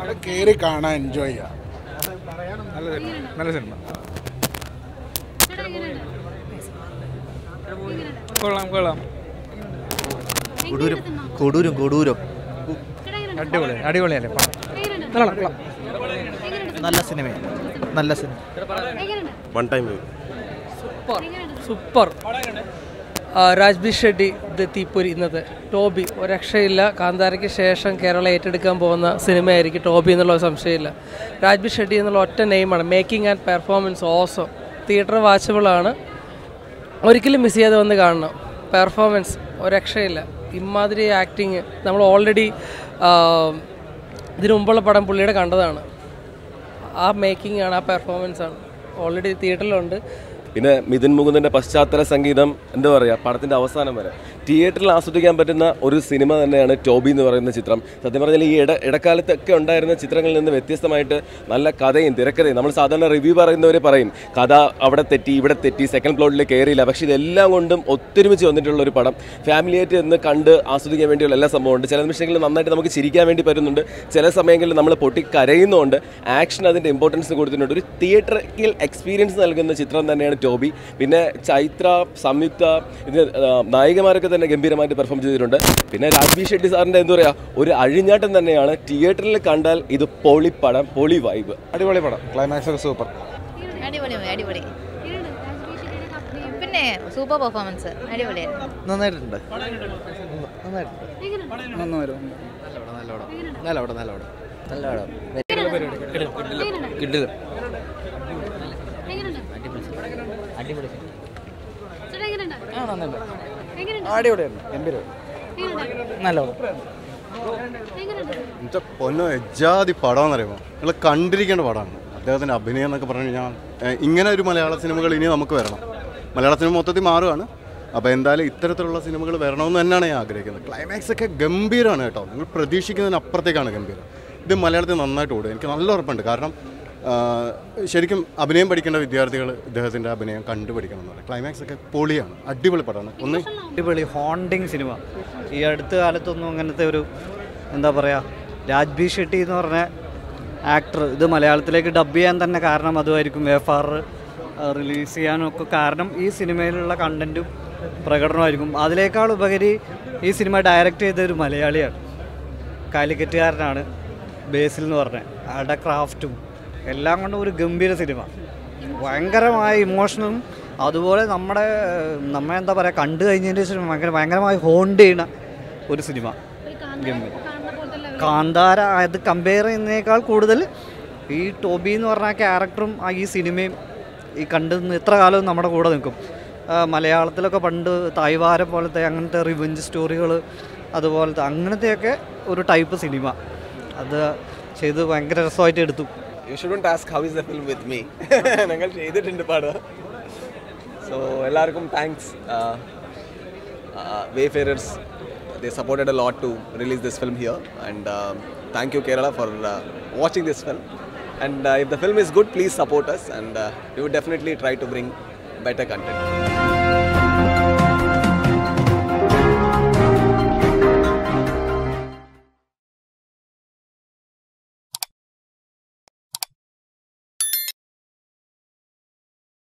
അവിടെ കയറി കാണാൻ എൻജോയ് ചെയ്യാം നല്ല സിനിമ നല്ല സിനിമ കൊള്ളാം കൊള്ളാം കൊടൂരം കൊടൂരം കൊടൂരം അടിപൊളി അടിപൊളിയല്ലേ പടം കൊള്ളാം കൊള്ളാം നല്ല സിനിമയാണ് നല്ല സിനിമ one time super Raj B Shetty the തീപ്പൊരി ഇന്നത്തെ ടോബി ഒരു രക്ഷയില്ല കാന്താരയ്ക്ക് ശേഷം കേരളം ഏറ്റെടുക്കാൻ പോകുന്ന സിനിമയായിരിക്കും ടോബി എന്നുള്ള ഒരു സംശയമില്ല രാജ്ബി ഷെഡ്ഡി എന്നുള്ള ഒറ്റ നെയിമാണ് making and performance awesome theatre വാച്ചബിളാണ് ഒരിക്കലും മിസ് ചെയ്യാതെ വന്ന് കാണണം പെർഫോമൻസ് ഒരു രക്ഷയില്ല ഇമാതിരി ആക്ടിങ് നമ്മൾ ഓൾറെഡി ഇതിനു മുമ്പുള്ള പടം പുള്ളിയുടെ കണ്ടതാണ് ആ മേക്കിംഗ് ആണ് ആ പെർഫോമൻസ് ആണ് ഓൾറെഡി തിയേറ്ററിലുണ്ട് പിന്നെ മിഥുൻ മുകുന്ദന്റെ പശ്ചാത്തല സംഗീതം എന്താ പറയുക പടത്തിന്റെ അവസാനം വരെ തിയേറ്ററിൽ ആസ്വദിക്കാൻ പറ്റുന്ന ഒരു സിനിമ തന്നെയാണ് ടോബി എന്ന് പറയുന്ന ചിത്രം സത്യം പറഞ്ഞാൽ ഈ ഇട ഇടക്കാലത്തൊക്കെ ഉണ്ടായിരുന്ന ചിത്രങ്ങളിൽ നിന്ന് വ്യത്യസ്തമായിട്ട് നല്ല കഥയും തിരക്കഥയും നമ്മൾ സാധാരണ റിവ്യൂ പറയുന്നവർ പറയും കഥ അവിടെ തെറ്റി ഇവിടെ തെറ്റി സെക്കൻഡ് പ്ലോട്ടിൽ കയറിയില്ല പക്ഷേ ഇതെല്ലാം കൊണ്ടും ഒത്തൊരുമിച്ച് വന്നിട്ടുള്ള ഒരു പടം ഫാമിലിയായിട്ട് എന്ന് കണ്ട് ആസ്വദിക്കാൻ വേണ്ടിയുള്ള എല്ലാ സംഭവമുണ്ട് ചില നിമിഷങ്ങളിൽ നന്നായിട്ട് നമുക്ക് ചിരിക്കാൻ വേണ്ടി പറ്റുന്നുണ്ട് ചില സമയങ്ങളിൽ നമ്മൾ പൊട്ടി കരയുന്നുണ്ട് ആക്ഷൻ അതിൻ്റെ ഇമ്പോർട്ടൻസ് കൊടുത്തിട്ടുണ്ട് ഒരു തിയേറ്ററിൽ എക്സ്പീരിയൻസ് നൽകുന്ന ചിത്രം തന്നെയാണ് ടോബി പിന്നെ ചൈത്ര സംയുക്ത ഇതിന് ആ, നായികമാരൊക്കെ തന്നെ ഗംഭീരമായിട്ട് പെർഫോം ചെയ്തിട്ടുണ്ട് പിന്നെ രാജ്ബി ഷെട്ടി സാറിൻ്റെ എന്താ പറയുക ഒരു അഴിഞ്ഞാട്ടം തന്നെയാണ് തിയേറ്ററിൽ കണ്ടാൽ ഇത് പൊളി പടം പൊളി വൈബ് അടിപൊളി പടം ക്ലൈമാക്സ് ഒക്കെ സൂപ്പർ അടിപൊളി movie, അടിപൊളി പിന്നെ സൂപ്പർ പെർഫോമൻസ് അടിപൊളിയായിരുന്നു നന്നായിട്ടുണ്ട് നന്നായിട്ടുണ്ട് നല്ല പടം നല്ല പടം നല്ല പടം കിട്ടില്ല അടിപൊളി അടിപൊളിയായിരുന്നു ഗംഭീരം നല്ല പടം എന്നുവെച്ചാൽ പൊന്നോ എജാതി പടമെന്ന് അറിയുമ്പോൾ നിങ്ങൾ കണ്ടിരിക്കേണ്ട പടമാണ് അദ്ദേഹത്തിൻ്റെ അഭിനയം എന്നൊക്കെ പറഞ്ഞു കഴിഞ്ഞാൽ ഏഹ്, ഇങ്ങനെ ഒരു മലയാള സിനിമകൾ ഇനി നമുക്ക് വരണം മലയാള സിനിമ മൊത്തത്തിൽ മാറുകയാണ് അപ്പോൾ എന്തായാലും ഇത്തരത്തിലുള്ള സിനിമകൾ വരണമെന്ന് തന്നെയാണ് ഞാൻ ആഗ്രഹിക്കുന്നത് ക്ലൈമാക്സ് ഒക്കെ ഗംഭീരമാണ് കേട്ടോ നിങ്ങൾ പ്രതീക്ഷിക്കുന്നതിന് അപ്പുറത്തേക്കാണ് ഗംഭീരം ഇത് മലയാളത്തിൽ നന്നായിട്ട് ഓടും എനിക്ക് നല്ല ഉറപ്പുണ്ട് കാരണം ആ, ശരിക്കും അഭിനയം പഠിക്കേണ്ട വിദ്യാർത്ഥികൾ ഇദ്ദേഹത്തിൻ്റെ അഭിനയം കണ്ടുപഠിക്കണം എന്ന് പറയും ക്ലൈമാക്സ് ഒക്കെ പൊളിയാണ് അടിപൊളി പടമാണ് ഒന്ന് അടിപൊളി ഹോണ്ടിങ് സിനിമ ഈ അടുത്ത കാലത്തൊന്നും അങ്ങനത്തെ ഒരു എന്താ പറയുക രാജ്ബി ഷെട്ടി എന്ന് പറഞ്ഞ ആക്ടർ ഇത് മലയാളത്തിലേക്ക് ഡബ് ചെയ്യാൻ തന്നെ കാരണം അതുമായിരിക്കും എഫ് ആർ റിലീസ് ചെയ്യാനും ഒക്കെ കാരണം ഈ സിനിമയിലുള്ള കണ്ടൻറ്റും പ്രകടനമായിരിക്കും അതിനേക്കാൾ ഉപരി ഈ സിനിമ ഡയറക്റ്റ് ചെയ്ത ഒരു മലയാളിയാണ് കാലിക്കറ്റുകാരനാണ് ബേസിൽ എന്ന് പറഞ്ഞ ആളുടെ ക്രാഫ്റ്റും എല്ലാം കൊണ്ടും ഒരു ഗംഭീര സിനിമ ഭയങ്കരമായ ഇമോഷനും അതുപോലെ നമ്മുടെ നമ്മെ എന്താ പറയുക കണ്ടു കഴിഞ്ഞതിന് ശേഷം ഭയങ്കര ഭയങ്കരമായി ഹോണ്ട് ചെയ്യുന്ന ഒരു സിനിമ ഗംഭീര കാന്താര അത് കമ്പയർ ചെയ്യുന്നതിനേക്കാൾ കൂടുതൽ ഈ ടോബി എന്ന് പറഞ്ഞ ക്യാരക്ടറും ആ ഈ സിനിമയും ഈ കണ്ടു നിന്ന് എത്ര കാലവും നമ്മുടെ കൂടെ നിൽക്കും ആ, മലയാളത്തിലൊക്കെ പണ്ട് തായ്വാരം പോലത്തെ അങ്ങനത്തെ റിവഞ്ച് സ്റ്റോറികൾ അതുപോലത്തെ അങ്ങനത്തെയൊക്കെ ഒരു ടൈപ്പ് സിനിമ അത് ചെയ്ത് ഭയങ്കര രസമായിട്ട് എടുത്തു you shouldn't ask how is the film with me ഞങ്ങൾ ചെയ്തിട്ടുണ്ട് പടം സോ എല്ലാവർക്കും thanks Wayfarers they supported a lot to release this film here and um, thank you kerala for uh, watching this film and uh, if the film is good please support us and uh, we would definitely try to bring better content